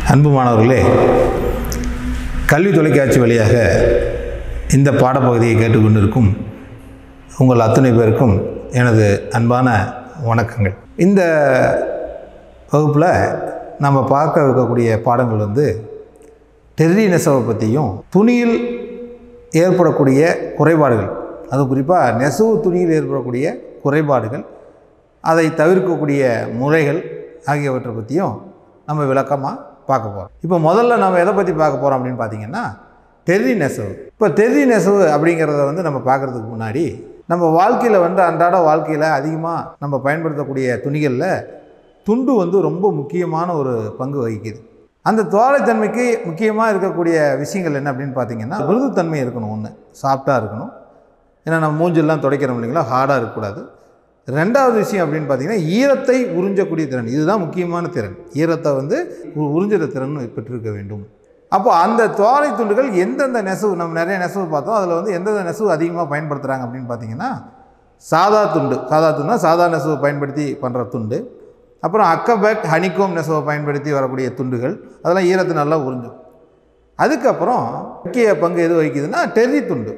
அன்பு மாணவர்களே கல்வி தொலைக்காட்சி வழியாக இந்த பாடப்பகுதியை கேட்டுக்கொண்டிருக்கும் உங்கள் அத்தனை பேருக்கும் எனது அன்பான வணக்கங்கள் இந்த வகுப்பில் நம்ம பார்க்க இருக்கக்கூடிய பாடங்கள் வந்து டெர்ரி நெசவை பற்றியும் துணியில் ஏற்படக்கூடிய குறைபாடுகள் அது குறிப்பாக நெசவு துணியில் ஏற்படக்கூடிய குறைபாடுகள் அதை தவிர்க்கக்கூடிய முறைகள் ஆகியவற்றை பற்றியும் நம்ம விளக்கமாக பார்க்க போகிறோம் இப்போ முதல்ல நம்ம எதை பற்றி பார்க்க போகிறோம் அப்படின்னு பார்த்தீங்கன்னா டெர்ரி நெசவு இப்போ டெர்ரி நெசவு அப்படிங்கிறத வந்து நம்ம பார்க்குறதுக்கு முன்னாடி நம்ம வாழ்க்கையில் வந்து அன்றாட வாழ்க்கையில் அதிகமாக நம்ம பயன்படுத்தக்கூடிய துணிகளில் துண்டு வந்து ரொம்ப முக்கியமான ஒரு பங்கு வகிக்குது அந்த தோலைத்தன்மைக்கு முக்கியமாக இருக்கக்கூடிய விஷயங்கள் என்ன அப்படின்னு பார்த்தீங்கன்னா மிருதுத்தன்மை இருக்கணும் ஒன்று சாஃப்டாக இருக்கணும் ஏன்னா நம்ம மூஞ்செல்லாம் துடைக்கிறோம் இல்லைங்களா ஹார்டாக இருக்கக்கூடாது ரெண்டாவது விஷயம் அப்படின்னு பார்த்தீங்கன்னா ஈரத்தை உறிஞ்சக்கூடிய திறன் இதுதான் முக்கியமான திறன் ஈரத்தை வந்து உ- உறிஞ்சுற திறன் பெற்றிருக்க வேண்டும் அப்போ அந்த தோலை துண்டுகள் எந்தெந்த நெசவு நம்ம நிறைய நெசவு பார்த்தோம் அதில் வந்து எந்தெந்த நெசவு அதிகமாக பயன்படுத்துகிறாங்க அப்படின்னு பார்த்தீங்கன்னா சாதா துண்டு சாதா துண்டுனா சாதா நெசவு பயன்படுத்தி பண்ணுற துண்டு அப்புறம் அக்கபேக் ஹனிகோம் நெசவை பயன்படுத்தி வரக்கூடிய துண்டுகள் அதெல்லாம் ஈரத்தை நல்லா உறிஞ்சும் அதுக்கப்புறம் முக்கிய பங்கு எது வகிக்குதுன்னா டெர்ரி துண்டு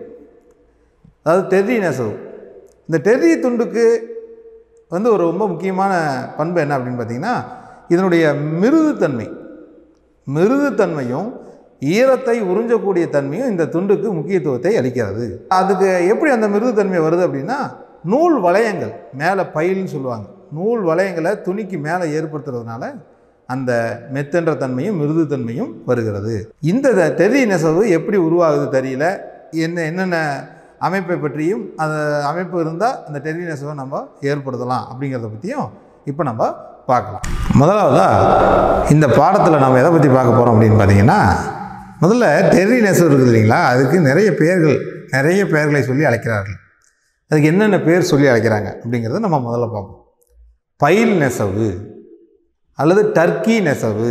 அதாவது டெர்ரி நெசவு இந்த டெர்ரி துண்டுக்கு வந்து ஒரு ரொம்ப முக்கியமான பண்பு என்ன அப்படின்னு பார்த்தீங்கன்னா இதனுடைய மிருதுத்தன்மை மிருதுத்தன்மையும் ஈரத்தை உறிஞ்சக்கூடிய தன்மையும் இந்த துண்டுக்கு முக்கியத்துவத்தை அளிக்கிறது அதுக்கு எப்படி அந்த மிருதுத்தன்மை வருது அப்படின்னா நூல் வளையங்கள் மேலே பயில்னு சொல்லுவாங்க நூல் வளையங்களை துணிக்கு மேலே ஏற்படுத்துறதுனால அந்த மெத்தென்ற தன்மையும் மிருதுத்தன்மையும் வருகிறது இந்த டெர்ரி நெசவு எப்படி உருவாகுது தெரியல என்ன என்னென்ன அமைப்பை பற்றியும் அந்த அமைப்பு இருந்தால் அந்த டெர்ரி நெசவை நம்ம ஏற்படுத்தலாம் அப்படிங்கிறத பற்றியும் இப்போ நம்ம பார்க்கலாம் முதலாவதாக இந்த பாடத்தில் நம்ம எதை பற்றி பார்க்க போகிறோம் அப்படின்னு பார்த்தீங்கன்னா முதல்ல டெர்ரி நெசவு இருக்குது இல்லைங்களா அதுக்கு நிறைய பெயர்கள் நிறைய பெயர்களை சொல்லி அழைக்கிறார்கள் அதுக்கு என்னென்ன பேர் சொல்லி அழைக்கிறாங்க அப்படிங்கிறத நம்ம முதல்ல பார்ப்போம் பயில் நெசவு அல்லது டர்க்கி நெசவு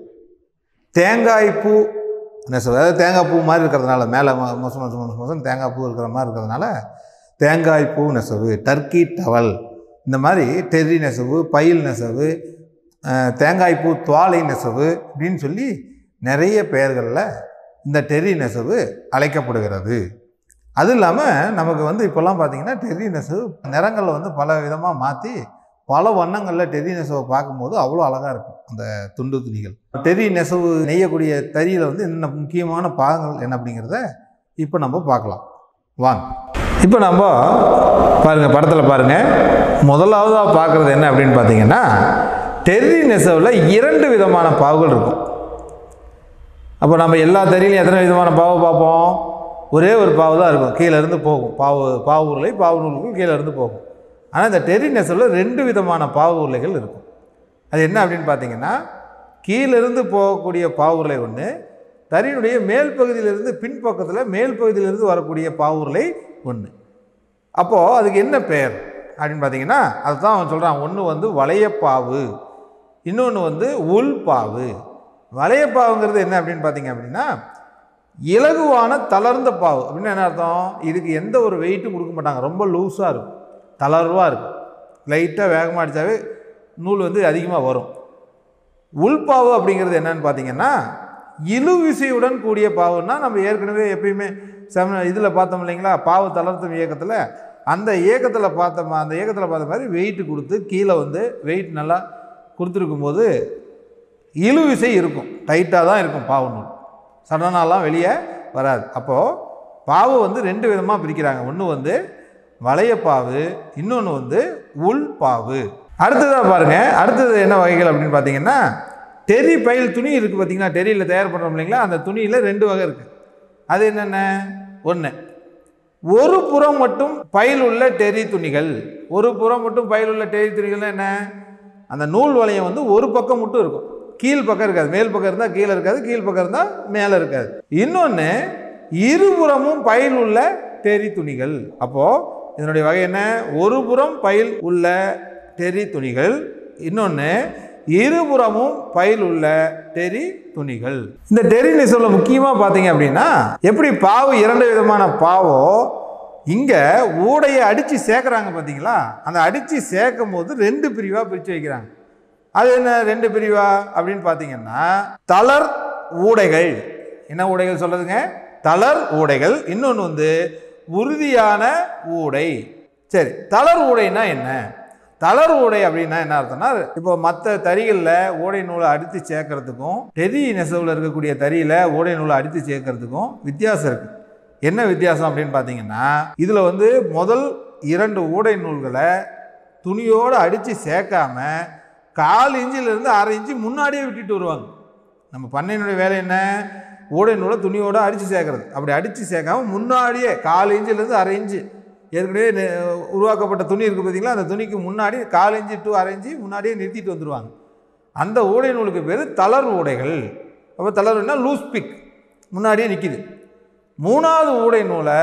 தேங்காய் பூ நெசவு அதாவது தேங்காய் பூ மாதிரி இருக்கிறதுனால மேலே மொ- மொச மொச மொச மொசம் தேங்காய் பூ இருக்கிற மாதிரி இருக்கிறதுனால தேங்காய் பூ நெசவு டர்க்கி டவல் இந்த மாதிரி டெர்ரி நெசவு பயில் நெசவு அஹ், தேங்காய் பூ துவாலை நெசவு அப்படின்னு சொல்லி நிறைய பெயர்களில் இந்த டெர்ரி நெசவு அழைக்கப்படுகிறது அது இல்லாமல் நமக்கு வந்து இப்போல்லாம் பார்த்தீங்கன்னா டெர்ரி நெசவு நிறங்களை வந்து பல விதமாக மாற்றி பல வண்ணங்களில் டெர்ரி நெசவை பார்க்கும்போது அவ்வளோ அழகாக இருக்கும் அந்த துண்டு துணிகள் டெர்ரி நெசவு நெய்யக்கூடிய தறியில் வந்து என்னென்ன முக்கியமான பாகங்கள் என்ன அப்படிங்கிறத இப்போ நம்ம பார்க்கலாம் வாங்க இப்போ நம்ம பாருங்கள் படத்தில் பாருங்கள் முதலாவதாக பார்க்குறது என்ன அப்படின்னு பார்த்தீங்கன்னா டெர்ரி நெசவில் இரண்டு விதமான பாவுகள் இருக்கும் அப்போ நம்ம எல்லா தறியிலையும் எத்தனை விதமான பாவு பார்ப்போம் ஒரே ஒரு பாவு தான் இருக்கும் கீழே இருந்து போகும் பாவு பாவு உருளை பாவு நூல்கள் கீழே இருந்து போகும் ஆனால் இந்த டெர்ரி நெசவில் ரெண்டு விதமான பாவு உருளைகள் இருக்கும் அது என்ன அப்படின்னு பார்த்தீங்கன்னா கீழிருந்து போகக்கூடிய பாவு உருளை ஒன்று தறியினுடைய மேல் பகுதியிலிருந்து பின்பக்கத்தில் மேல் பகுதியிலிருந்து வரக்கூடிய பாவு உருளை ஒன்று அப்போது அதுக்கு என்ன பெயர் அப்படின்னு பார்த்தீங்கன்னா அதுதான் அவன் சொல்கிறான் ஒன்று வந்து வளையப்பாவு இன்னொன்று வந்து உள்பாவு வளையப்பாவுங்கிறது என்ன அப்படின்னு பார்த்தீங்க அப்படின்னா இலகுவான தளர்ந்த பாவு அப்படின்னு என்ன அர்த்தம் இதுக்கு எந்த ஒரு வெயிட்டும் கொடுக்க மாட்டாங்க ரொம்ப லூஸாக இருக்கும் தளர்வாக இருக்கும் லைட்டாக வேகமாக அடித்தாவே நூல் வந்து அதிகமாக வரும் உள்பாவு அப்படிங்கிறது என்னன்னு பார்த்தீங்கன்னா இழுவிசையுடன் கூடிய பாவுன்னா நம்ம ஏற்கனவே எப்பயுமே செம இதில் பார்த்தோம் இல்லைங்களா பாவு தளர்த்தும் இயக்கத்தில் அந்த இயக்கத்தில் பார்த்த மா- அந்த இயக்கத்தில் பார்த்த மாதிரி வெயிட் கொடுத்து கீழே வந்து வெயிட் நல்லா கொடுத்துருக்கும் போது இழுவிசை இருக்கும் டைட்டாக தான் இருக்கும் பாவு நூல் சடனாலாம் வெளியே வராது அப்போது பாவு வந்து ரெண்டு விதமாக பிரிக்கிறாங்க ஒன்று வந்து வளையப்பாவு இன்னொன்று வந்து உள் பாவு அடுத்ததாக பாருங்கள் அடுத்தது என்ன வகைகள் அப்படின்னு பார்த்தீங்கன்னா டெரி பயில் துணி இருக்குது பார்த்தீங்கன்னா டெரியில் தயார் பண்ணுறோம் இல்லைங்களா அந்த துணியில் ரெண்டு வகை இருக்குது அது என்னென்ன ஒன்று ஒரு புறம் மட்டும் பயில் உள்ள டெரி துணிகள் ஒரு புறம் மட்டும் பயில் உள்ள டெரி துணிகள்னா என்ன அந்த நூல் வளையம் வந்து ஒரு பக்கம் மட்டும் இருக்கும் கீழ் பக்கம் இருக்காது மேல் பக்கம் இருந்தால் கீழே இருக்காது கீழ் பக்கம் இருந்தால் மேலே இருக்காது இன்னொன்று இருபுறமும் பயில் உள்ள டெரி துணிகள் அப்போது இதனுடைய வகை என்ன ஒரு புறம் பயில் உள்ள டெரி துணிகள் இன்னொன்று இருபுறமும் பயில் உள்ள டெரி துணிகள் இந்த டெரி நெசவுல முக்கியமாக பார்த்தீங்க அப்படின்னா எப்படி பாவு இரண்டு விதமான பாவோ இங்கே ஊடையை அடித்து சேர்க்குறாங்க பார்த்தீங்களா அந்த அடித்து சேர்க்கும் போது ரெண்டு பிரிவாக பிரித்து வைக்கிறாங்க அது என்ன ரெண்டு பிரிவா அப்படின்னு பார்த்தீங்கன்னா தளர் ஊடைகள் என்ன ஊடைகள் சொல்றதுங்க தளர் ஊடைகள் இன்னொன்று வந்து உறுதியான ஊடை சரி தளர் ஊடைனா என்ன தளர் ஊடை அப்படின்னா என்ன அர்த்தம்னா இப்போ மற்ற தறிகளில் ஓடை நூலை அடித்து சேர்க்கறதுக்கும் டெரி நெசவில் இருக்கக்கூடிய தறியில் ஓடை நூலை அடித்து சேர்க்கறதுக்கும் வித்தியாசம் இருக்குது என்ன வித்தியாசம் அப்படின்னு பார்த்தீங்கன்னா இதில் வந்து முதல் இரண்டு ஊடை நூல்களை துணியோடு அடித்து சேர்க்காம கால் இன்ச்சிலிருந்து அரை இன்ச்சு முன்னாடியே விட்டுட்டு வருவாங்க நம்ம பண்ணையினுடைய வேலை என்ன ஊடை நூலை துணியோடு அடித்து சேர்க்கறது அப்படி அடித்து சேர்க்காம முன்னாடியே கால் இன்ச்சிலேருந்து அரை இன்ச்சு ஏற்கனவே நெ- உருவாக்கப்பட்ட துணி இருக்குது பார்த்தீங்களா அந்த துணிக்கு முன்னாடி கால் இன்ச்சு டு அரை இன்ச்சு முன்னாடியே நிறுத்திட்டு வந்துடுவாங்க அந்த ஊடை நூலுக்கு பேர் தளர் ஊடைகள் அப்போ தளர்னா லூஸ் பிக் முன்னாடியே நிற்கிது மூணாவது ஊடை நூலை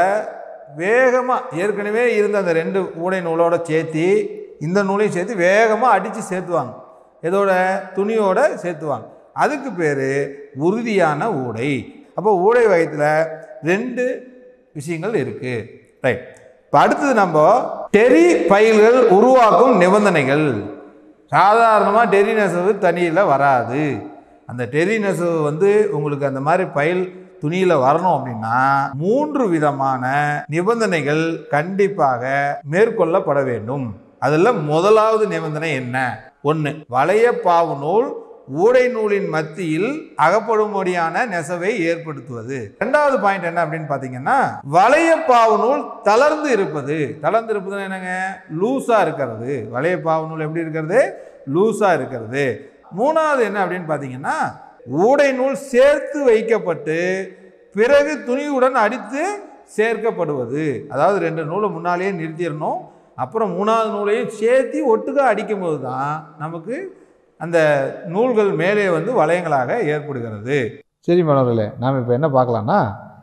வேகமாக ஏற்கனவே இருந்த அந்த ரெண்டு ஊடை நூலோட சேர்த்து இந்த நூலையும் சேர்த்து வேகமாக அடித்து சேர்த்துவாங்க இதோட துணியோட சேர்த்துவாங்க அதுக்கு பேர் உறுதியான ஊடை அப்போ ஊடை வகைத்தில் ரெண்டு விஷயங்கள் இருக்குது ரைட் இப்போ அடுத்தது நம்ம டெரி பயில்கள் உருவாக்கும் நிபந்தனைகள் சாதாரணமாக டெரி நெசவு தனியில் வராது அந்த டெரி நெசவு வந்து உங்களுக்கு அந்த மாதிரி பயில் துணியில் வரணும் அப்படின்னா மூன்று விதமான நிபந்தனைகள் கண்டிப்பாக மேற்கொள்ளப்பட வேண்டும் அதில் முதலாவது நிபந்தனை என்ன ஒன்று வளைய பாவு நூல் ஊடை நூலின் மத்தியில் அகப்படும்படியான நெசவை ஏற்படுத்துவது ரெண்டாவது பாயிண்ட் என்ன அப்படின்னு பார்த்தீங்கன்னா வளைய பாவு நூல் தளர்ந்து இருப்பது தளர்ந்து இருப்பதுன்னா என்னங்க லூஸா இருக்கிறது வளைய பாவு நூல் எப்படி இருக்கிறது லூஸா இருக்கிறது மூணாவது என்ன அப்படின்னு பார்த்தீங்கன்னா ஊடை நூல் சேர்த்து வைக்கப்பட்டு பிறகு துணியுடன் அடித்து சேர்க்கப்படுவது அதாவது ரெண்டு நூலை முன்னாலேயே நிறுத்திடணும் அப்புறம் மூணாவது நூலையும் சேர்த்து ஒட்டுக்கா அடிக்கும்போது தான் நமக்கு அந்த நூல்கள் மேலே வந்து வளையங்களாக ஏற்படுகிறது சரி மாணவர்களே நாம் இப்போ என்ன பார்க்கலான்னா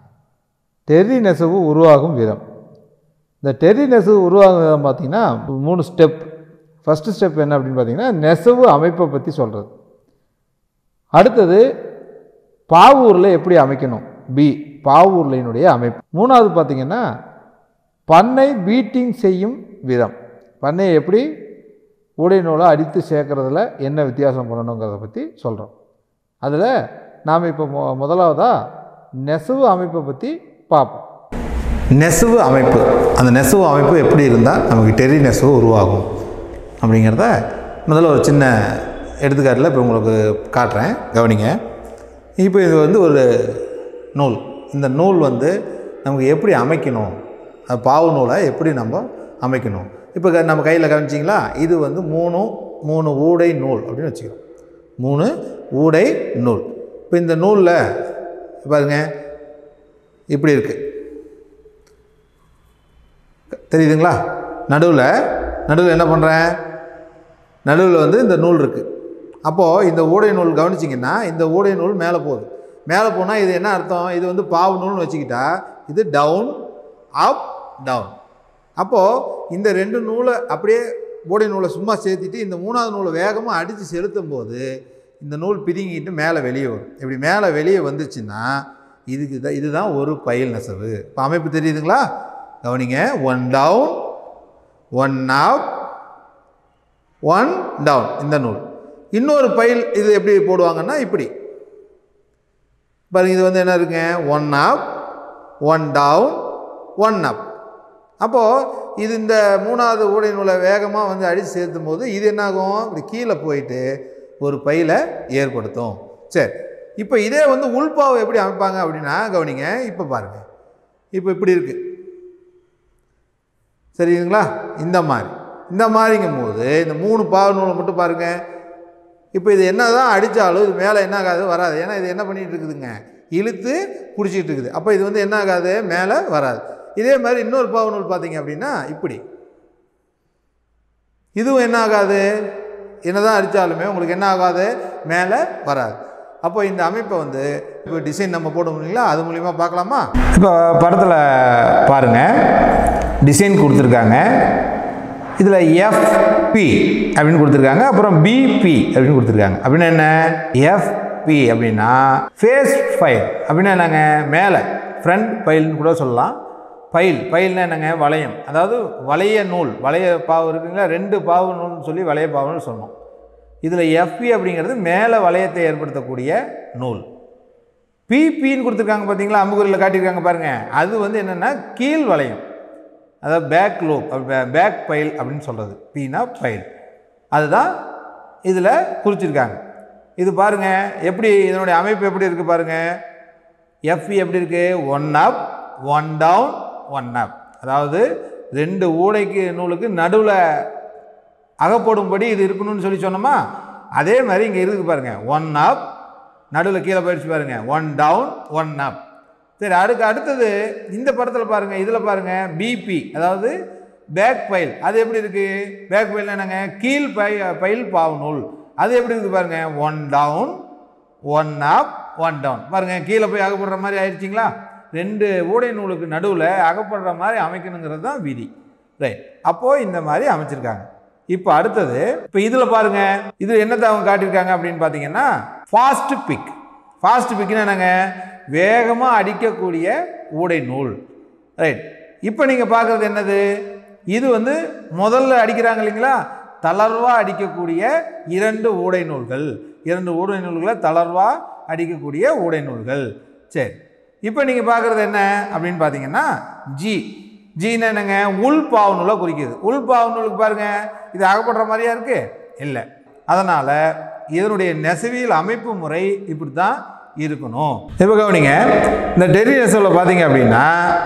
டெர்ரி நெசவு உருவாகும் விதம் இந்த டெர்ரி நெசவு உருவாகும் விதம் பார்த்திங்கன்னா மூணு ஸ்டெப் ஃபஸ்ட்டு ஸ்டெப் என்ன அப்படின்னு பார்த்தீங்கன்னா நெசவு அமைப்பை பற்றி சொல்கிறது அடுத்தது பாவூரில் எப்படி அமைக்கணும் பி பாவூர்லையினுடைய அமைப்பு மூணாவது பார்த்திங்கன்னா பண்ணை பீட்டிங் செய்யும் விதம் பண்ணையை எப்படி ஊடை நூலை அடித்து சேர்க்கறதுல என்ன வித்தியாசம் பண்ணணுங்கிறத பற்றி சொல்கிறோம் அதில் நாம் இப்போ மொ முதலாவதாக நெசவு அமைப்பை பற்றி பார்ப்போம் நெசவு அமைப்பு அந்த நெசவு அமைப்பு எப்படி இருந்தால் நமக்கு டெரி நெசவு உருவாகும் அப்படிங்கிறத முதல்ல ஒரு சின்ன எடுத்துக்காட்டில் இப்போ உங்களுக்கு காட்டுறேன் கவனிங்க இப்போ இது வந்து ஒரு நூல் இந்த நூல் வந்து நமக்கு எப்படி அமைக்கணும் அது பாவு நூலை எப்படி நம்ம அமைக்கணும் இப்போ க- நம்ம கையில் கவனிச்சிங்களா இது வந்து மூணு மூணு ஊடை நூல் அப்படின்னு வச்சுக்கிறோம் மூணு ஊடை நூல் இப்போ இந்த நூலில் பாருங்க இப்படி இருக்குது தெரியுதுங்களா நடுவில் நடுவில் என்ன பண்ணுறேன் நடுவில் வந்து இந்த நூல் இருக்குது அப்போது இந்த ஊடை நூல் கவனிச்சிங்கன்னா இந்த ஊடை நூல் மேலே போகுது மேலே போனால் இது என்ன அர்த்தம் இது வந்து பாவு நூல்னு வச்சுக்கிட்டா இது டவுன் அப் டவுன் அப்போது இந்த ரெண்டு நூலை அப்படியே ஊடை நூலை சும்மா சேர்த்திட்டு இந்த மூணாவது நூலை வேகமாக அடித்து செலுத்தும் போது இந்த நூல் பிதுங்கிட்டு மேலே வெளியே வரும் இப்படி மேலே வெளியே வந்துச்சுன்னா இதுக்கு தான் இதுதான் ஒரு பயில் நெசவு இப்போ அமைப்பு தெரியுதுங்களா கவனிங்க one down one up one down இந்த நூல் இன்னொரு பயில் இது எப்படி போடுவாங்கன்னா இப்படி பாருங்க இது வந்து என்ன இருக்குங்க one up one down one up அப்போது இது இந்த மூணாவது ஊடை நூலை வேகமாக வந்து அடித்து சேர்த்தும் போது இது என்னாகும் இப்படி கீழே போயிட்டு ஒரு பையில ஏற்படுத்தும் சரி இப்போ இதே வந்து உள்பாவை எப்படி அமைப்பாங்க அப்படின்னா கவனிங்க இப்போ பாருங்கள் இப்போ இப்படி இருக்குது சரிங்களா இந்த மாதிரி இந்த மாதிரிங்கும் போது இந்த மூணு பாவு நூலை மட்டும் பாருங்கள் இப்போ இது என்ன தான் அடித்தாலும் இது மேலே என்ன ஆகாது வராது ஏன்னா இது என்ன பண்ணிகிட்டு இருக்குதுங்க இழுத்து பிடிச்சிட்டு இருக்குது அப்போ இது வந்து என்ன ஆகாது மேலே வராது இதே மாதிரி இன்னொரு பாவு நூல் பார்த்தீங்க அப்படின்னா இப்படி இதுவும் என்ன ஆகாது என்னதான் அடித்தாலுமே உங்களுக்கு என்ன ஆகாது மேலே வராது அப்போ இந்த அமைப்பை வந்து இப்போ டிசைன் நம்ம போட முடியுங்களா அது மூலிமா பார்க்கலாமா இப்போ படத்தில் பாருங்கள் டிசைன் கொடுத்துருக்காங்க இதில் எஃப்பி அப்படின்னு கொடுத்துருக்காங்க அப்புறம் பிபி அப்படின்னு கொடுத்துருக்காங்க அப்படின்னா என்ன எஃப்பி அப்படின்னா ஃபேஸ் ஃபைல் அப்படின்னா என்னங்க மேலே ஃப்ரண்ட் ஃபைல்னு கூட சொல்லலாம் பைல் பைல்னா என்னங்க வளையம் அதாவது வளைய நூல் வளைய பாவு இருக்குங்களா ரெண்டு பாவு நூல்னு சொல்லி வளைய பாவுன்னு சொன்னோம் இதில் எஃப்பி அப்படிங்கிறது மேலே வளையத்தை ஏற்படுத்தக்கூடிய நூல் பிபின்னு கொடுத்துருக்காங்க பார்த்தீங்களா அம்புகுரியில் காட்டியிருக்காங்க பாருங்கள் அது வந்து என்னென்னா கீழ் வளையம் அதாவது பேக் லோப் பேக் பைல் அப்படின்னு சொல்கிறது பீனா பைல் அதுதான் இதில் குறிச்சிருக்காங்க இது பாருங்கள் எப்படி இதனுடைய அமைப்பு எப்படி இருக்குது பாருங்கள் எஃப்இ எப்படி இருக்குது one up one down one up அதாவது ரெண்டு ஊடைக்கு நூலுக்கு நடுவில் அகப்படும்படி இது இருக்கணும்னு சொல்லி சொன்னோமா அதே மாதிரி இங்கே இருக்குது பாருங்கள் ஒன் அப் நடுவில் கீழே போயிடுச்சு பாருங்கள் ஒன் டவுன் ஒன் அப் சரி அடுக்கு அடுத்தது இந்த படத்தில் பாருங்கள் இதில் பாருங்கள் பிபி அதாவது பேக் பைல் அது எப்படி இருக்குது பேக் பைல் என்னங்க கீழ் பை பைல் பாவநூல் அது எப்படி இருக்குது பாருங்கள் one down one up one down பாருங்கள் கீழே போய் அகப்படுற மாதிரி ஆயிடுச்சிங்களா ரெண்டு ஊடை நூலுக்கு நடுவில் அகப்படுற மாதிரி அமைக்கணுங்கிறது தான் விதி ரைட் அப்போது இந்த மாதிரி அமைச்சிருக்காங்க இப்போ அடுத்தது இப்போ இதில் பாருங்க இது என்னத்தை அவங்க காட்டியிருக்காங்க அப்படின்னு பார்த்தீங்கன்னா ஃபாஸ்ட் பிக் ஃபாஸ்ட் பிக்னா என்னங்க வேகமாக அடிக்கக்கூடிய ஊடை நூல் ரைட் இப்போ நீங்கள் பார்க்குறது என்னது இது வந்து முதல்ல அடிக்கிறாங்க இல்லைங்களா தளர்வாக அடிக்கக்கூடிய இரண்டு ஊடை நூல்கள் இரண்டு ஊடை நூல்களை தளர்வாக அடிக்கக்கூடிய ஊடை நூல்கள் சரி இப்போ நீங்கள் பார்க்குறது என்ன அப்படின்னு பார்த்தீங்கன்னா ஜி ஜீனா என்னங்க உள் பாவநூலை குறிக்குது உள் பாவநூலுக்கு பாருங்கள் இது அகப்படுற மாதிரியா இருக்குது இல்லை அதனால் இதனுடைய நெசவியல் அமைப்பு முறை இப்படி தான் இருக்கணும் இப்போ கவனிங்க இந்த டெரி நெசவில் பார்த்தீங்க அப்படின்னா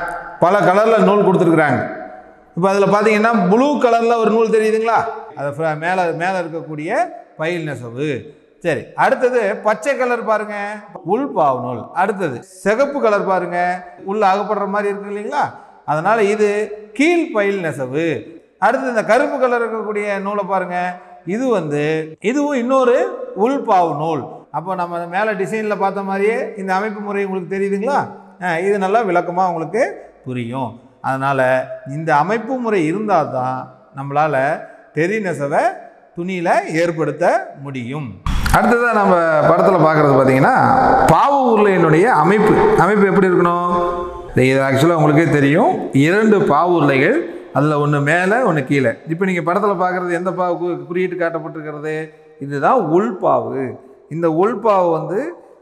பல கலரில் நூல் கொடுத்துருக்குறாங்க இப்போ அதில் பார்த்தீங்கன்னா ப்ளூ கலரில் ஒரு நூல் தெரியுதுங்களா அது ஃப்ர- மேலே மேலே இருக்கக்கூடிய பயில் நெசவு சரி அடுத்தது பச்சை கலர் பாருங்க உள் பாவு நூல் அடுத்தது சிகப்பு கலர் பாருங்க உள்ள அகப்படுற மாதிரி இருக்கு இல்லைங்களா அதனால இது கீழ் பயில் நெசவு அடுத்து இந்த கருப்பு கலர் இருக்கக்கூடிய நூலை பாருங்க இது வந்து இதுவும் இன்னொரு உள் பாவு நூல் அப்போ நம்ம மேலே டிசைனில் பார்த்த மாதிரியே இந்த அமைப்பு முறை உங்களுக்கு தெரியுதுங்களா அஹ் இது நல்லா விளக்கமாக உங்களுக்கு புரியும் அதனால் இந்த அமைப்பு முறை இருந்தால் தான் நம்மளால் டெரி நெசவை துணியில் ஏற்படுத்த முடியும் அடுத்ததாக நம்ம படத்தில் பார்க்குறது பார்த்தீங்கன்னா பாவு உருளையினுடைய அமைப்பு அமைப்பு எப்படி இருக்கணும் இது ஆக்சுவலாக உங்களுக்கே தெரியும் இரண்டு பாவு உருளைகள் அதில் ஒன்று மேலே ஒன்று கீழே இப்போ நீங்கள் படத்தில் பார்க்குறது எந்த பாவு கு- குறியீட்டு காட்டப்பட்டிருக்கிறது இதுதான் உள்பாவு இந்த உள்பாவு வந்து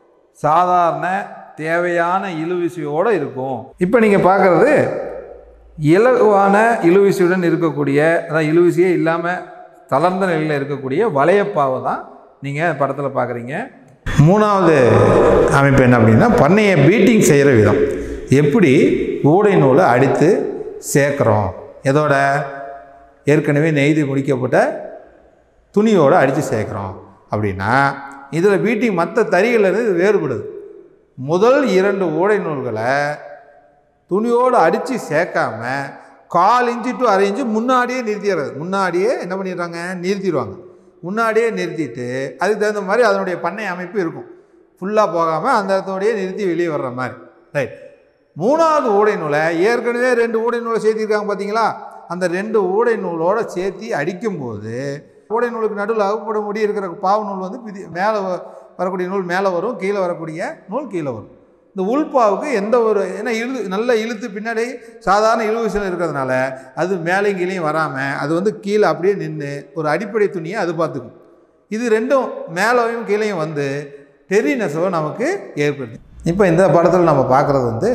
சாதாரண தேவையான இழுவிசையோடு இருக்கும் இப்போ நீங்கள் பார்க்குறது இலகுவான இழுவிசையுடன் இருக்கக்கூடிய அதான் இழுவிசையே இல்லாமல் தளர்ந்த நிலையில் இருக்கக்கூடிய வளையப்பாவை தான் நீங்கள் படத்தில் பார்க்குறீங்க மூணாவது அமைப்பு என்ன அப்படின்னா பண்ணையை பீட்டிங் செய்கிற விதம் எப்படி ஊடை நூலை அடித்து சேர்க்குறோம் எதோட ஏற்கனவே நெய்து முடிக்கப்பட்ட துணியோடு அடித்து சேர்க்குறோம் அப்படின்னா இதில் பீட்டிங் மற்ற தறிகளிலிருந்து இது வேறுபடுது முதல் இரண்டு ஓடை நூல்களை துணியோடு அடித்து சேர்க்காம கால் இன்ச்சு டு அரை இன்ச்சு முன்னாடியே நிறுத்திடுறது முன்னாடியே என்ன பண்ணிடுறாங்க நிறுத்திடுவாங்க முன்னாடியே நிறுத்திட்டு அதுக்கு தகுந்த மாதிரி அதனுடைய பண்ணை அமைப்பு இருக்கும் ஃபுல்லாக போகாமல் அந்த இடத்தோடையே நிறுத்தி வெளியே வர்ற மாதிரி ரைட் மூணாவது ஊடை நூலை ஏற்கனவே ரெண்டு ஊடை நூலை சேர்த்திருக்காங்க பார்த்தீங்களா அந்த ரெண்டு ஊடை நூலோட சேர்த்தி அடிக்கும்போது ஊடை நூலுக்கு நடுவில் அகப்பட முடி இருக்கிற பாவு நூல் வந்து பிதி மேலே வரக்கூடிய நூல் மேலே வரும் கீழே வரக்கூடிய நூல் கீழே வரும் இந்த உள்பாவுக்கு எந்த ஒரு ஏன்னா இழு நல்லா இழுத்து பின்னாடி சாதாரண இழுவிசல் இருக்கிறதுனால அது மேலேயும் கீழேயும் வராமல் அது வந்து கீழே அப்படியே நின்று ஒரு அடிப்படை துணியை அது பார்த்துக்கும் இது ரெண்டும் மேலேயும் கீழேயும் வந்து டெரி நெசவை நமக்கு ஏற்படுது இப்போ இந்த படத்தில் நம்ம பார்க்குறது வந்து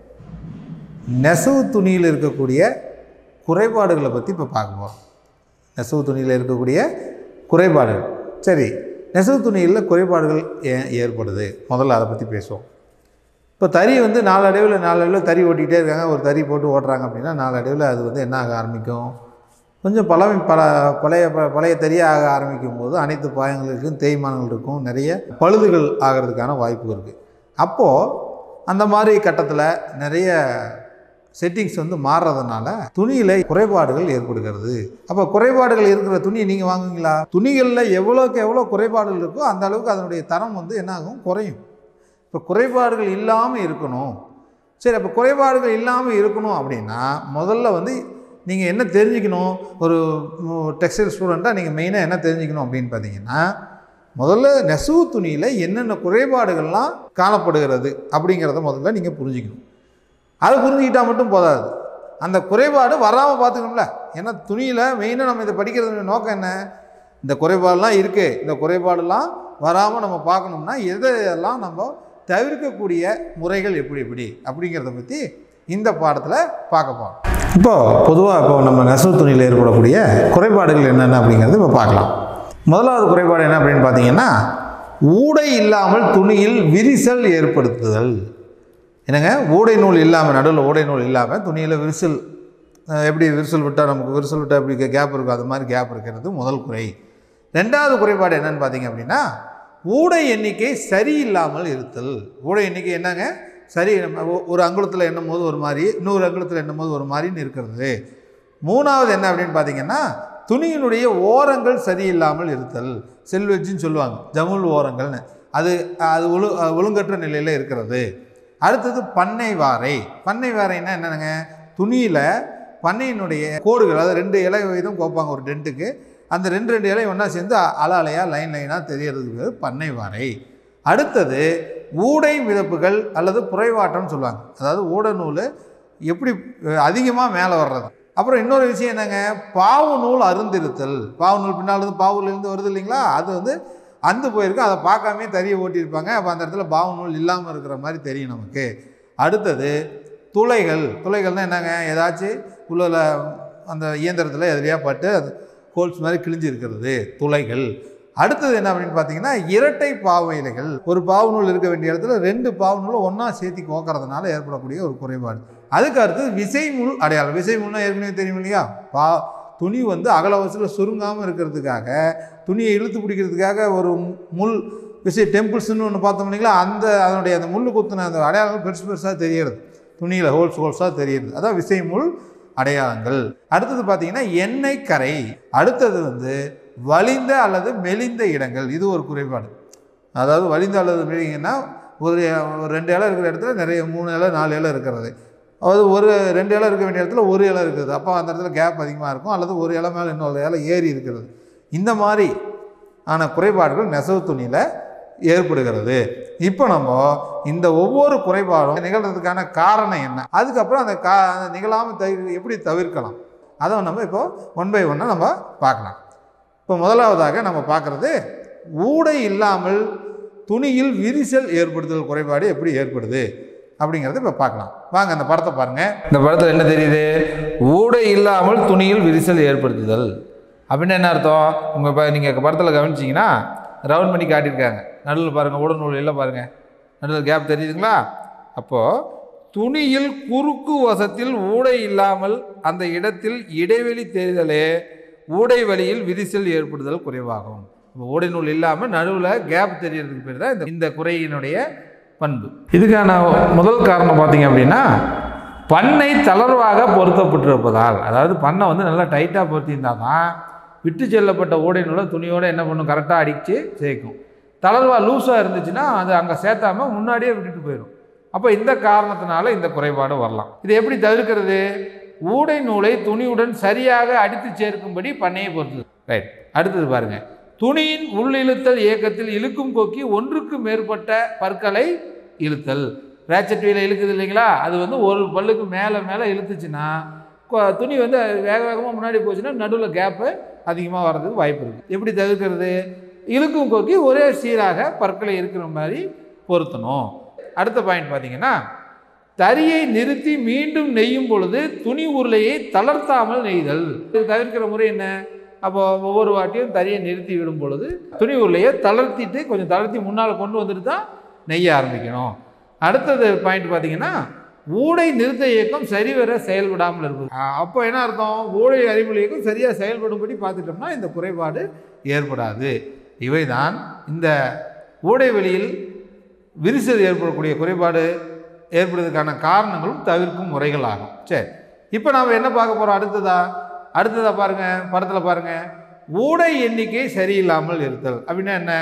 நெசவு துணியில் இருக்கக்கூடிய குறைபாடுகளை பற்றி இப்போ பார்க்க போகிறோம் நெசவு துணியில் இருக்கக்கூடிய குறைபாடுகள் சரி நெசவு துணியில் குறைபாடுகள் ஏன் ஏற்படுது முதல்ல அதை பற்றி பேசுவோம் இப்போ தறி வந்து நாளடைவில் நாளடைவில் தறி ஓட்டிக்கிட்டே இருக்காங்க ஒரு தறி போட்டு ஓட்டுறாங்க அப்படின்னா நாளடைவில் அது வந்து என்ன ஆக ஆரம்பிக்கும் கொஞ்சம் பழமை பல பழைய ப- பழைய தறியாக ஆக ஆரம்பிக்கும் போது அனைத்து பாயங்களுக்கும் தேய்மானங்கள் இருக்கும் நிறைய பழுதுகள் ஆகிறதுக்கான வாய்ப்பு இருக்குது அப்போது அந்த மாதிரி கட்டத்தில் நிறைய செட்டிங்ஸ் வந்து மாறுறதுனால துணியில் குறைபாடுகள் ஏற்படுகிறது அப்போ குறைபாடுகள் இருக்கிற துணியை நீங்கள் வாங்குவீங்களா துணிகளில் எவ்வளோக்கு எவ்வளோ குறைபாடுகள் இருக்கோ அந்த அளவுக்கு அதனுடைய தரம் வந்து என்ன ஆகும் குறையும் இப்போ குறைபாடுகள் இல்லாமல் இருக்கணும் சரி அப்போ குறைபாடுகள் இல்லாமல் இருக்கணும் அப்படின்னா முதல்ல வந்து நீங்கள் என்ன தெரிஞ்சுக்கணும் ஒரு டெக்ஸ்டைல் ஸ்டூடெண்ட்டாக நீங்கள் மெயினாக என்ன தெரிஞ்சுக்கணும் அப்படின்னு பார்த்தீங்கன்னா முதல்ல நெசவு துணியில் என்னென்ன குறைபாடுகள்லாம் காணப்படுகிறது அப்படிங்கிறத முதல்ல நீங்கள் புரிஞ்சுக்கணும் அதை புரிஞ்சுக்கிட்டால் மட்டும் போதாது அந்த குறைபாடு வராமல் பார்த்துக்கணும்ல ஏன்னா துணியில் மெயினாக நம்ம இதை படிக்கிறது நோக்கம் என்ன இந்த குறைபாடெல்லாம் இருக்குது இந்த குறைபாடெல்லாம் வராமல் நம்ம பார்க்கணும்னா எதையெல்லாம் நம்ம தவிர்க்கக்கூடிய முறைகள் எப்படி எப்படி அப்படிங்கிறத பற்றி இந்த பாடத்தில் பார்க்க போகிறோம் இப்போது பொதுவாக இப்போ நம்ம நெசவு துணியில் ஏற்படக்கூடிய குறைபாடுகள் என்னென்ன அப்படிங்கிறது இப்போ பார்க்கலாம் முதலாவது குறைபாடு என்ன அப்படின்னு பார்த்தீங்கன்னா ஊடை இல்லாமல் துணியில் விரிசல் ஏற்படுத்துதல் என்னங்க ஊடை நூல் இல்லாமல் நடுவில் ஊடை நூல் இல்லாமல் துணியில் விரிசல் அஹ் எப்படி விரிசல் விட்டால் நமக்கு விரிசல் விட்டால் எப்படி கேப் இருக்கும் அது மாதிரி கேப் இருக்கிறது முதல் குறை ரெண்டாவது குறைபாடு என்னன்னு பார்த்தீங்க அப்படின்னா ஊடை எண்ணிக்கை சரியில்லாமல் இருத்தல் ஊடை எண்ணிக்கை என்னங்க சரி நம்ம ஒ- ஒரு அங்குலத்தில் எண்ணும் போது ஒரு மாதிரி இன்னொரு அங்குலத்தில் எண்ணும் போது ஒரு மாதிரின்னு இருக்கிறது மூணாவது என்ன அப்படின்னு பார்த்தீங்கன்னா துணியினுடைய ஓரங்கள் சரியில்லாமல் இருத்தல் செல்வெஜ்ஜுன்னு சொல்லுவாங்க ஜமுல் ஓரங்கள்னு அது அது ஒழு அது ஒழுங்கற்ற நிலையில் இருக்கிறது அடுத்தது பண்ணை வாரை பண்ணை வாரைன்னா என்னென்னங்க துணியில் பண்ணையினுடைய கோடுகள் அதாவது ரெண்டு இலை வீதம் கோப்பாங்க ஒரு டென்ட்டுக்கு அந்த ரெண்டு ரெண்டு இலை ஒன்றா சேர்ந்து அல அலையாக லைன் லைனாக தெரியறதுக்கு பேர் பண்ணை வாரை அடுத்தது ஊடை மிதப்புகள் அல்லது புரைவாட்டம்னு சொல்லுவாங்க அதாவது ஊட நூல் எப்படி அதிகமாக மேலே வர்றது அப்புறம் இன்னொரு விஷயம் என்னங்க பாவு நூல் அருந்திருத்தல் பாவு நூல் பின்னால் இருந்து பாவுலேருந்து வருது இல்லைங்களா அது வந்து அந்து போயிருக்கு அதை பார்க்காமே தறியை ஓட்டியிருப்பாங்க அப்போ அந்த இடத்துல பாவு நூல் இல்லாமல் இருக்கிற மாதிரி தெரியும் நமக்கு அடுத்தது துளைகள் துளைகள்னால் என்னங்க ஏதாச்சும் உள்ள அந்த இயந்திரத்தில் எதிரியா பட்டு அது ஹோல்ஸ் மாதிரி கிழிஞ்சு இருக்கிறது துளைகள் அடுத்தது என்ன அப்படின்னு பார்த்தீங்கன்னா இரட்டை பாவு இலைகள் ஒரு பாவு நூல் இருக்க வேண்டிய இடத்துல ரெண்டு பாவு நூலை ஒன்றா சேர்த்தி கோக்கறதுனால ஏற்படக்கூடிய ஒரு குறைபாடு அதுக்கு அடுத்தது விசைமுள் அடையாளம் விசைமுள்னா ஏற்கனவே தெரியும் இல்லையா பா துணி வந்து அகலவசத்தில் சுருங்காமல் இருக்கிறதுக்காக துணியை இழுத்து பிடிக்கிறதுக்காக ஒரு முள் விசை டெம்பிள்ஸ்னு ஒன்று பார்த்தோம் இல்லைங்களா அந்த அதனுடைய அந்த முள் குத்துன அந்த அடையாளங்கள் பெருசு பெருசாக தெரியறது துணியில் ஹோல்ஸ் ஹோல்ஸாக தெரியுது அதான் விசைமுள் அடையாளங்கள் அடுத்தது பார்த்தீங்கன்னா எண்ணெய் கரை அடுத்தது வந்து வலிந்த அல்லது மெலிந்த இடங்கள் இது ஒரு குறைபாடு அதாவது வலிந்த அல்லது மெலிங்கன்னா ஒரு ஒரு ரெண்டு இலை இருக்கிற இடத்துல நிறைய மூணு இலை நாலு இலை இருக்கிறது அதாவது ஒரு ரெண்டு இலை இருக்க வேண்டிய இடத்துல ஒரு இலை இருக்குது அப்போ அந்த இடத்துல கேப் அதிகமாக இருக்கும் அல்லது ஒரு இலை மேலே இன்னொரு இலை ஏறி இருக்கிறது இந்த மாதிரி ஆன குறைபாடுகள் நெசவு துணியில் ஏற்படுகிறது இப்போ நம்ம இந்த ஒவ்வொரு குறைபாடும் நிகழ்றதுக்கான காரணம் என்ன அதுக்கப்புறம் அந்த கா அந்த நிகழாமல் தவிர எப்படி தவிர்க்கலாம் அதை நம்ம இப்போ ஒன் பை ஒன்னாக நம்ம பார்க்கலாம் இப்போ முதலாவதாக நம்ம பார்க்குறது ஊடை இல்லாமல் துணியில் விரிசல் ஏற்படுத்துதல் குறைபாடு எப்படி ஏற்படுது அப்படிங்கிறத இப்போ பார்க்கலாம் வாங்க அந்த படத்தை பாருங்கள் இந்த படத்தில் என்ன தெரியுது ஊடை இல்லாமல் துணியில் விரிசல் ஏற்படுத்துதல் அப்படின்னு என்ன அர்த்தம் உங்கள் இப்போ நீங்கள் படத்தில் கவனிச்சிங்கன்னா ரவுண்ட் பண்ணி காட்டியிருக்காங்க நடுவில் பாருங்கள் உடல் நூல் எல்லாம் பாருங்கள் நடுவில் கேப் தெரியுதுங்களா அப்போது துணியில் குறுக்கு வசத்தில் ஊடை இல்லாமல் அந்த இடத்தில் இடைவெளி தெரிதலே ஊடை வழியில் விரிசல் ஏற்படுதல் குறைவாகும் இப்போ ஊடை நூல் இல்லாமல் நடுவில் கேப் தெரியறதுக்கு பேர் தான் இந்த இந்த குறையினுடைய பண்பு இதுக்கான முதல் காரணம் பார்த்தீங்க அப்படின்னா பண்ணை தளர்வாக பொருத்தப்பட்டிருப்பதால் அதாவது பண்ணை வந்து நல்லா டைட்டாக பொருத்தியிருந்தால் தான் விட்டு செல்லப்பட்ட ஓடை நூலை துணியோடு என்ன பண்ணும் கரெக்டாக அடித்து சேர்க்கும் தளர்வாக லூஸாக இருந்துச்சுன்னா அது அங்கே சேர்த்தாம முன்னாடியே விட்டுட்டு போயிடும் அப்போ இந்த காரணத்தினால இந்த குறைபாடு வரலாம் இதை எப்படி தவிர்க்கிறது ஊடை நூலை துணியுடன் சரியாக அடித்து சேர்க்கும்படி பண்ணையை பொறுத்தது ரைட் அடுத்தது பாருங்க துணியின் உள்ளிழுத்தல் இயக்கத்தில் இழுக்கும் கொக்கி ஒன்றுக்கு மேற்பட்ட பற்களை இழுத்தல் ரேச்சட் வீல இழுக்குது இல்லைங்களா அது வந்து ஒரு பல்லுக்கு மேலே மேலே இழுத்துச்சுன்னா கொ- துணி வந்து வேக வேகமாக முன்னாடி போச்சுன்னா நடுவில் கேப்பு அதிகமாக வர்றதுக்கு வாய்ப்பு இருக்குது எப்படி தவிர்க்கிறது இழுக்கும் கொக்கி ஒரே சீராக பற்களை இருக்கிற மாதிரி பொருத்தணும் அடுத்த பாயிண்ட் பார்த்தீங்கன்னா தறியை நிறுத்தி மீண்டும் நெய்யும் பொழுது துணி உருளையை தளர்த்தாமல் நெய்தல் இது தவிர்க்கிற முறை என்ன அப்போ ஒவ்வொரு வாட்டியும் தறியை நிறுத்தி விடும் பொழுது துணி உருளையை தளர்த்திட்டு கொஞ்சம் தளர்த்தி முன்னால் கொண்டு வந்துட்டு தான் நெய்ய ஆரம்பிக்கணும் அடுத்தது பாயிண்ட் பார்த்தீங்கன்னா ஊடை நிறுத்த இயக்கம் சரிவர செயல்படாமல் இருப்பது அஹ் அப்போ என்ன அர்த்தம் ஊடை அறிமுறை இயக்கம் சரியாக செயல்படும்படி பார்த்துட்டோம்னா இந்த குறைபாடு ஏற்படாது இவைதான் இந்த ஊடை வெளியில் விரிசல் ஏற்படக்கூடிய குறைபாடு ஏற்படுவதற்கான காரணங்களும் தவிர்க்கும் முறைகள் ஆகும் சரி இப்போ நாம் என்ன பார்க்க போகிறோம் அடுத்ததா அடுத்ததா பாருங்க படத்தில் பாருங்க ஊடை எண்ணிக்கை சரியில்லாமல் இருத்தல் அப்படின்னா என்ன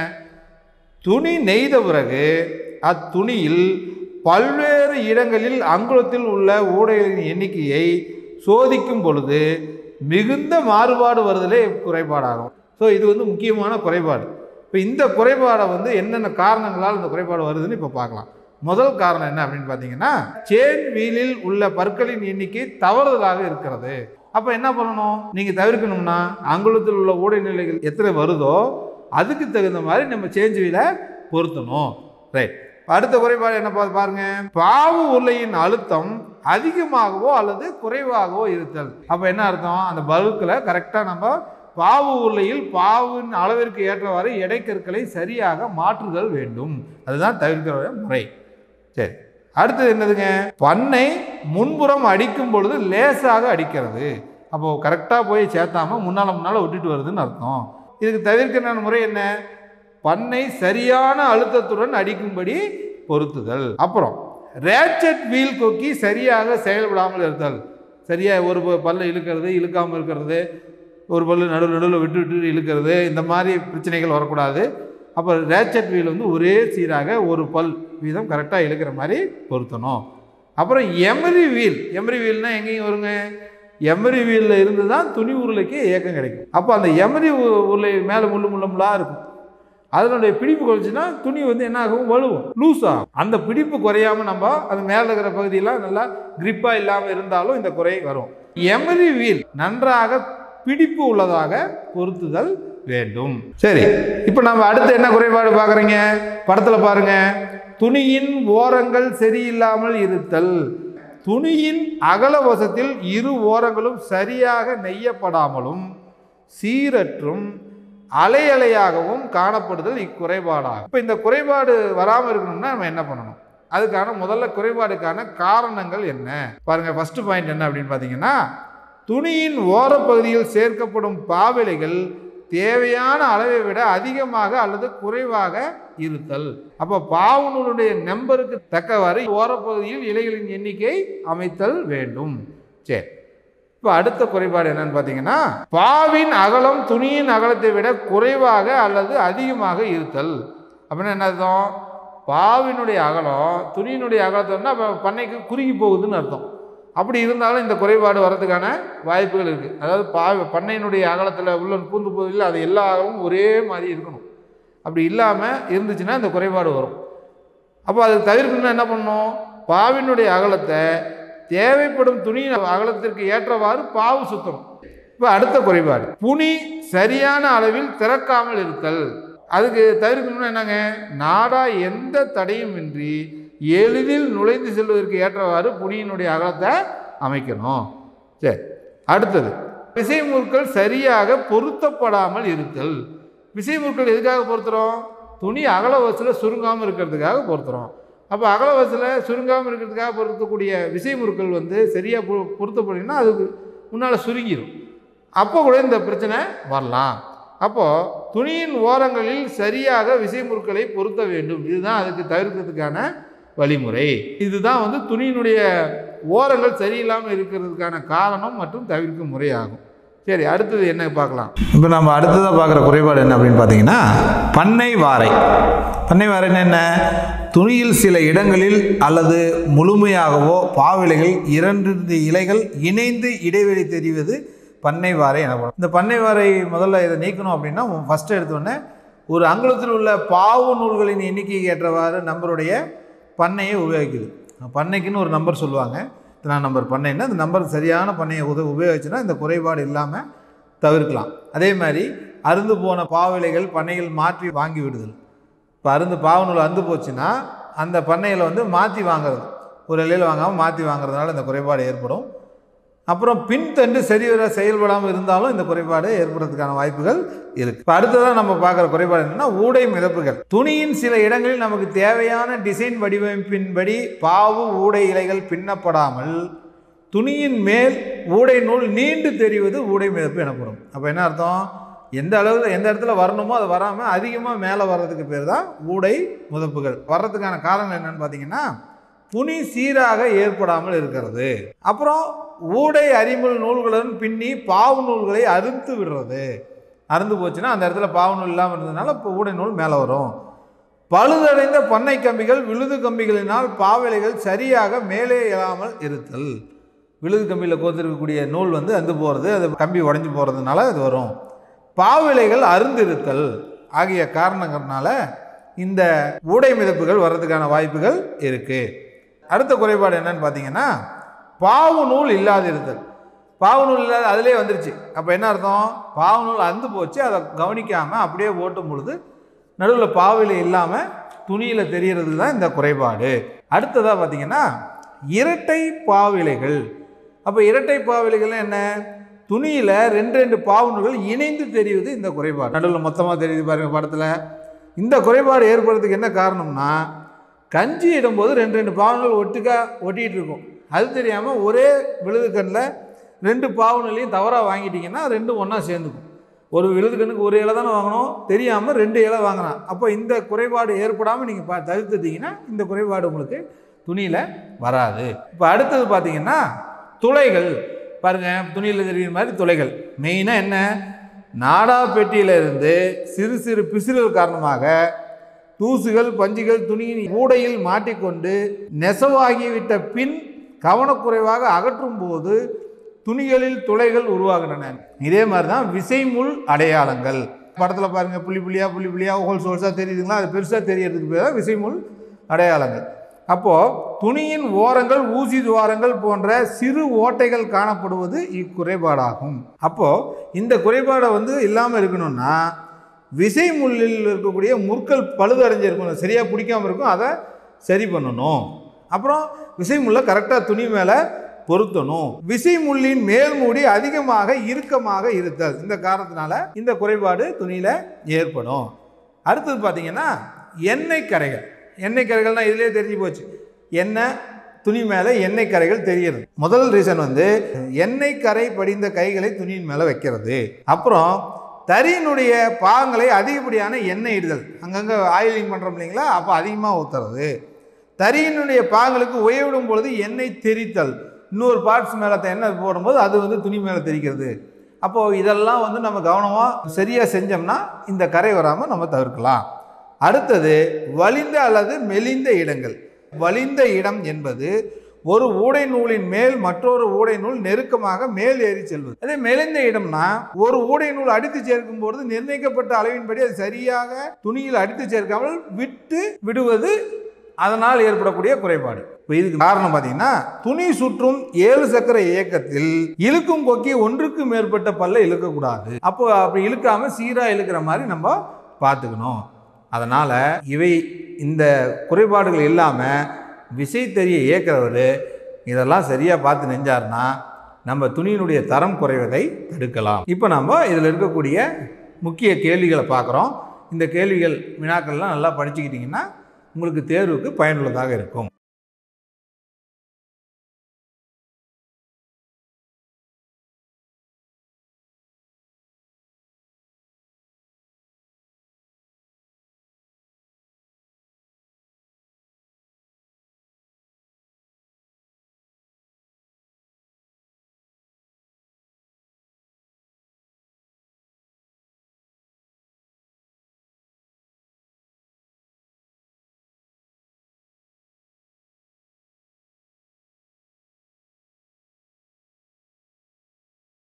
துணி நெய்த பிறகு அத்துணியில் பல்வேறு இடங்களில் அங்குலத்தில் உள்ள ஊடைகளின் எண்ணிக்கையை சோதிக்கும் பொழுது மிகுந்த மாறுபாடு வருதலே குறைபாடாகும் ஸோ இது வந்து முக்கியமான குறைபாடு இப்போ இந்த குறைபாடை வந்து என்னென்ன காரணங்களால் இந்த குறைபாடு வருதுன்னு இப்போ பார்க்கலாம் முதல் காரணம் என்ன அப்படின்னு பார்த்தீங்கன்னா சேன் வீலில் உள்ள பற்களின் எண்ணிக்கை தவறுதலாக இருக்கிறது அப்போ என்ன பண்ணணும் நீங்கள் தவிர்க்கணும்னா அங்குலத்தில் உள்ள ஊடை நிலைகள் எத்தனை வருதோ அதுக்கு தகுந்த மாதிரி நம்ம சேஞ்ச் வீலை பொருத்தணும் ரைட் அடுத்த குறைபாடு என்ன பா- பாருங்க பாவு உருளையின் அழுத்தம் அதிகமாகவோ அல்லது குறைவாகவோ இருத்தல் அப்போ என்ன அர்த்தம் அந்த பல்கில் கரெக்டாக நம்ம பாவு உருளையில் பாவின் அளவிற்கு ஏற்றவாறு எடைக்கற்களை சரியாக மாற்றுதல் வேண்டும் அதுதான் தவிர்க்கிற முறை சரி அடுத்தது என்னதுங்க பண்ணை முன்புறம் அடிக்கும் பொழுது லேசாக அடிக்கிறது அப்போ கரெக்டாக போய் சேர்த்தாம முன்னால முன்னால விட்டுட்டு வருதுன்னு அர்த்தம் இதுக்கு தவிர்க்கிற முறை என்ன பண்ணை சரியான அழுத்தத்துடன் அடிக்கும்படி பொருத்துதல் அப்புறம் ரேச்சட் வீல் கொக்கி சரியாக செயல்படாமல் இருத்தல் சரியாக ஒரு ப- பல்ல இழுக்கிறது இழுக்காமல் இருக்கிறது ஒரு பல்லு நடுவில் நடுவில் விட்டு விட்டு இழுக்கிறது இந்த மாதிரி பிரச்சனைகள் வரக்கூடாது அப்போ ரேச்சட் வீல் வந்து ஒரே சீராக ஒரு பல் வீதம் கரெக்டாக இழுக்கிற மாதிரி பொருத்தணும் அப்புறம் எமரி வீல் எமரி வீல்னால் எங்கேயும் வருங்க எமரி வீலில் இருந்து தான் துணி உருளைக்கு இயக்கம் கிடைக்கும் அப்போ அந்த எமரி உ- உருளை மேலே முள்ளு முள்ளு முள்ளாக இருக்கும் அதனுடைய பிடிப்பு குறைச்சுன்னா துணி வந்து என்ன ஆகும் வலுவும் லூஸ் ஆகும் அந்த பிடிப்பு குறையாம நம்ம அது மேலே இருக்கிற பகுதியெல்லாம் நல்லா கிரிப்பாக இல்லாமல் இருந்தாலும் இந்த குறை வரும் எமரி வீல் நன்றாக பிடிப்பு உள்ளதாக பொருத்துதல் வேண்டும் சரி இப்போ நம்ம அடுத்து என்ன குறைபாடு பார்க்குறீங்க படத்தில் பாருங்க துணியின் ஓரங்கள் சரியில்லாமல் இருத்தல் துணியின் அகலவசத்தில் இரு ஓரங்களும் சரியாக நெய்யப்படாமலும் சீரற்றும் அலை அலையாகவும் காணப்படுதல் இக்குறைபாடாகும் இப்போ இந்த குறைபாடு வராமல் இருக்கணும்னா நம்ம என்ன பண்ணணும் அதுக்கான முதல்ல குறைபாடுக்கான காரணங்கள் என்ன பாருங்க ஃபர்ஸ்ட் பாயிண்ட் என்ன அப்படின்னு பார்த்தீங்கன்னா துணியின் ஓரப்பகுதியில் சேர்க்கப்படும் பாவிலைகள் தேவையான அளவை விட அதிகமாக அல்லது குறைவாக இருத்தல் அப்போ பாவுநூலுடைய நம்பருக்கு தக்கவாறு ஓரப்பகுதியில் இலைகளின் எண்ணிக்கை அமைத்தல் வேண்டும் சரி இப்போ அடுத்த குறைபாடு என்னன்னு பார்த்தீங்கன்னா பாவின் அகலம் துணியின் அகலத்தை விட குறைவாக அல்லது அதிகமாக இருத்தல் அப்படின்னா என்ன அர்த்தம் பாவினுடைய அகலம் துணியினுடைய அகலத்தோம்னா அப்போ பண்ணைக்கு குறுகி போகுதுன்னு அர்த்தம் அப்படி இருந்தாலும் இந்த குறைபாடு வர்றதுக்கான வாய்ப்புகள் இருக்குது அதாவது பா பண்ணையினுடைய அகலத்தில் உள்ள பூந்து போதில் அது எல்லா அகலமும் ஒரே மாதிரி இருக்கணும் அப்படி இல்லாமல் இருந்துச்சுன்னா இந்த குறைபாடு வரும் அப்போ அதை தவிர்க்கணும்னா என்ன பண்ணணும் பாவினுடைய அகலத்தை தேவைப்படும் துணியின் அகலத்திற்கு ஏற்றவாறு பாவு சுத்தணும் இப்போ அடுத்த குறைபாடு புனி சரியான அளவில் திறக்காமல் இருத்தல் அதுக்கு தவிர்க்கணும்னா என்னங்க நாடா எந்த தடையும் இன்றி எளிதில் நுழைந்து செல்வதற்கு ஏற்றவாறு புனியினுடைய அகலத்தை அமைக்கணும் சரி அடுத்தது விசைமுற்கள் சரியாக பொருத்தப்படாமல் இருத்தல் விசைமுற்கள் எதுக்காக பொருத்துறோம் துணி அகலவசில் சுருங்காமல் இருக்கிறதுக்காக பொருத்துறோம் அப்போ அகலவசில் சுருங்காமல் இருக்கிறதுக்காக பொருத்தக்கூடிய விசைமுற்கள் வந்து சரியாக பொ பொருத்தப்படலைன்னா அதுக்கு முன்னால் சுருங்கிடும் அப்போ கூட இந்த பிரச்சனை வரலாம் அப்போது துணியின் ஓரங்களில் சரியாக விசைமுற்களை பொருத்த வேண்டும் இதுதான் அதுக்கு தவிர்க்கிறதுக்கான வழிமுறை இதுதான் வந்து துணியினுடைய ஓரங்கள் சரியில்லாமல் இருக்கிறதுக்கான காரணம் மற்றும் தவிர்க்கும் முறையாகும் சரி அடுத்தது என்ன பார்க்கலாம் இப்போ நம்ம அடுத்ததாக பார்க்குற குறைபாடு என்ன அப்படின்னு பார்த்தீங்கன்னா பண்ணை வாரை பண்ணை வாரைன்னா என்ன துணியில் சில இடங்களில் அல்லது முழுமையாகவோ பாவிலைகள் இரண்டு இலைகள் இணைந்து இடைவெளி தெரிவது பண்ணை வாரை எனப்படும் இந்த பண்ணை வாரை முதல்ல இதை நீக்கணும் அப்படின்னா ஃபஸ்ட்டு எடுத்தோடனே ஒரு அங்குலத்தில் உள்ள பாவு நூல்களின் எண்ணிக்கைக்கு ஏற்றவாறு நம்பருடைய பண்ணையை உபயோகிக்குது பண்ணைக்குன்னு ஒரு நம்பர் சொல்லுவாங்க இத்தனாம் நம்பர் பண்ணைன்னா அந்த நம்பர் சரியான பண்ணையை உத உபயோகிச்சுன்னா இந்த குறைபாடு இல்லாமல் தவிர்க்கலாம் அதே மாதிரி அருந்து போன பாவிலைகள் பண்ணைகள் மாற்றி வாங்கி விடுதல் இப்போ அருந்து பாவநூல் அருந்து போச்சுன்னா அந்த பண்ணையில் வந்து மாற்றி வாங்குறது ஒரு இலையில் வாங்காமல் மாற்றி வாங்குறதுனால இந்த குறைபாடு ஏற்படும் அப்புறம் பின்தண்டு சரிவர செயல்படாமல் இருந்தாலும் இந்த குறைபாடு ஏற்படுறதுக்கான வாய்ப்புகள் இருக்கு இப்போ அடுத்ததாக நம்ம பார்க்குற குறைபாடு என்னன்னா ஊடை மிதப்புகள் துணியின் சில இடங்களில் நமக்கு தேவையான டிசைன் வடிவமைப்பின்படி பாவு ஊடை இலைகள் பின்னப்படாமல் துணியின் மேல் ஊடை நூல் நீண்டு தெரிவது ஊடை மிதப்பு எனப்படும் அப்போ என்ன அர்த்தம் எந்த அளவில் எந்த இடத்துல வரணுமோ அது வராமல் அதிகமாக மேலே வர்றதுக்கு பேர் தான் ஊடை முதப்புகள் வர்றதுக்கான காரணம் என்னன்னு பார்த்தீங்கன்னா புனி சீராக ஏற்படாமல் இருக்கிறது அப்புறம் ஊடை அரிமுள் நூல்களுடன் பின்னி பாவு நூல்களை அறுத்து விடுறது அறுந்து போச்சுன்னா அந்த இடத்துல பாவு நூல் இல்லாமல் இருந்ததுனால இப்போ ஊடை நூல் மேலே வரும் பழுதடைந்த பண்ணை கம்பிகள் விழுது கம்பிகளினால் பாவிலைகள் சரியாக மேலே எழாமல் இருத்தல் விழுது கம்பியில் கோத்திருக்கக்கூடிய நூல் வந்து அந்து போகிறது அது கம்பி உடஞ்சி போகிறதுனால அது வரும் பாவிலைகள் அருந்திருத்தல் ஆகிய காரணங்கள்னால இந்த ஊடை மிதப்புகள் வர்றதுக்கான வாய்ப்புகள் இருக்குது அடுத்த குறைபாடு என்னன்னு பார்த்தீங்கன்னா பாவு நூல் இல்லாதிருத்தல் பாவநூல் இல்லாத அதிலே வந்துருச்சு அப்போ என்ன அர்த்தம் பாவநூல் அந்து போச்சு அதை கவனிக்காமல் அப்படியே ஓட்டும் பொழுது நடுவில் பாவிலை இல்லாமல் துணியில் தெரியறது தான் இந்த குறைபாடு அடுத்ததாக பார்த்தீங்கன்னா இரட்டை பாவிலைகள் அப்போ இரட்டை பாவிலைகள் என்ன துணியில் ரெண்டு ரெண்டு பாவனூல்கள் இணைந்து தெரிவது இந்த குறைபாடு நடுவில் மொத்தமாக தெரியுது பாருங்க படத்தில் இந்த குறைபாடு ஏற்படுறதுக்கு என்ன காரணம்னா கஞ்சி இடும்போது ரெண்டு ரெண்டு பாவனூல் ஒட்டுக்கா ஒட்டிகிட்டு இருக்கும் அது தெரியாமல் ஒரே விழுதுக்கண்ணில் ரெண்டு பாவனூலையும் தவறாக வாங்கிட்டீங்கன்னா ரெண்டும் ஒன்றா சேர்ந்துக்கும் ஒரு விழுதுக்கண்ணுக்கு ஒரு இலை தானே வாங்கணும் தெரியாமல் ரெண்டு இலை வாங்கினான் அப்போ இந்த குறைபாடு ஏற்படாமல் நீங்கள் பா தவிர்த்துட்டீங்கன்னா இந்த குறைபாடு உங்களுக்கு துணியில் வராது இப்போ அடுத்தது பார்த்தீங்கன்னா துளைகள் பாருங்கள் துணியில் தெரியுற மாதிரி துளைகள் மெயினாக என்ன நாடா பெட்டியிலிருந்து சிறு சிறு பிசுறுகள் காரணமாக தூசுகள் பஞ்சுகள் துணியின் ஊடையில் மாட்டிக்கொண்டு நெசவாகிவிட்ட பின் கவனக்குறைவாக அகற்றும் போது துணிகளில் துளைகள் உருவாகின்றன இதே மாதிரி தான் விசைமுள் அடையாளங்கள் படத்தில் பாருங்க புள்ளி புள்ளியா புள்ளி புள்ளியா ஹோல்ஸ் ஹோல்ஸாக தெரியுதுங்களா அது பெருசாக தெரியறதுக்கு பேர் தான் விசைமுள் அடையாளங்கள் அப்போது துணியின் ஓரங்கள் ஊசி துவாரங்கள் போன்ற சிறு ஓட்டைகள் காணப்படுவது இக்குறைபாடாகும் அப்போது இந்த குறைபாடை வந்து இல்லாமல் இருக்கணும்னா விசை முள்ளில் இருக்கக்கூடிய முற்கள் பழுதடைஞ்சிருக்கணும் சரியாக பிடிக்காம இருக்கும் அதை சரி பண்ணணும் அப்புறம் விசை முள்ளை கரெக்டாக துணி மேலே பொருத்தணும் விசை முள்ளின் மேல் மூடி அதிகமாக இறுக்கமாக இருத்தல் இந்த காரணத்தினால இந்த குறைபாடு துணியில் ஏற்படும் அடுத்தது பார்த்தீங்கன்னா எண்ணெய் கரைகள் எண்ணெய் கரைகள்னால் இதிலே தெரிஞ்சு போச்சு எண்ணெய் துணி மேலே எண்ணெய் கரைகள் தெரிகிறது முதல் ரீசன் வந்து எண்ணெய் கரை படிந்த கைகளை துணியின் மேலே வைக்கிறது அப்புறம் தறியினுடைய பாகங்களை அதிகப்படியான எண்ணெய் இடுதல் அங்கங்கே ஆயிலிங் பண்ணுறோம் இல்லைங்களா அப்போ அதிகமாக ஊற்றுறது தறியினுடைய பாகங்களுக்கு உயவிடும் பொழுது எண்ணெய் தெரித்தல் இன்னொரு பார்ட்ஸ் மேலே எண்ணெய் போடும்போது அது வந்து துணி மேலே தெரிக்கிறது அப்போது இதெல்லாம் வந்து நம்ம கவனமாக சரியாக செஞ்சோம்னா இந்த கரை வராமல் நம்ம தவிர்க்கலாம் அடுத்தது வலிந்த அல்லது மெலிந்த இடங்கள் வலிந்த இடம் என்பது ஒரு ஊடை நூலின் மேல் மற்றொரு ஊடை நூல் நெருக்கமாக மேல் ஏறி செல்வது அதே மெலிந்த இடம்னா ஒரு ஊடை நூல் அடித்து சேர்க்கும் பொழுது நிர்ணயிக்கப்பட்ட அளவின்படி அது சரியாக துணியில் அடித்து சேர்க்காமல் விட்டு விடுவது அதனால் ஏற்படக்கூடிய குறைபாடு இப்போ இதுக்கு காரணம் பார்த்தீங்கன்னா துணி சுற்றும் ஏழு சக்கர இயக்கத்தில் இழுக்கும் கொக்கி ஒன்றுக்கு மேற்பட்ட பல்ல இழுக்கக்கூடாது அப்போ அப்படி இழுக்காம சீராக இழுக்கிற மாதிரி நம்ம பார்த்துக்கணும் அதனால் இவை இந்த குறைபாடுகள் இல்லாமல் விசை தெரிய இயக்கிறவர் இதெல்லாம் சரியாக பார்த்து நெஞ்சார்னா நம்ம துணியினுடைய தரம் குறைவதை தடுக்கலாம் இப்போ நம்ம இதில் இருக்கக்கூடிய முக்கிய கேள்விகளை பார்க்குறோம் இந்த கேள்விகள் வினாக்கள்லாம் நல்லா படிச்சுக்கிட்டிங்கன்னா உங்களுக்கு தேர்வுக்கு பயனுள்ளதாக இருக்கும்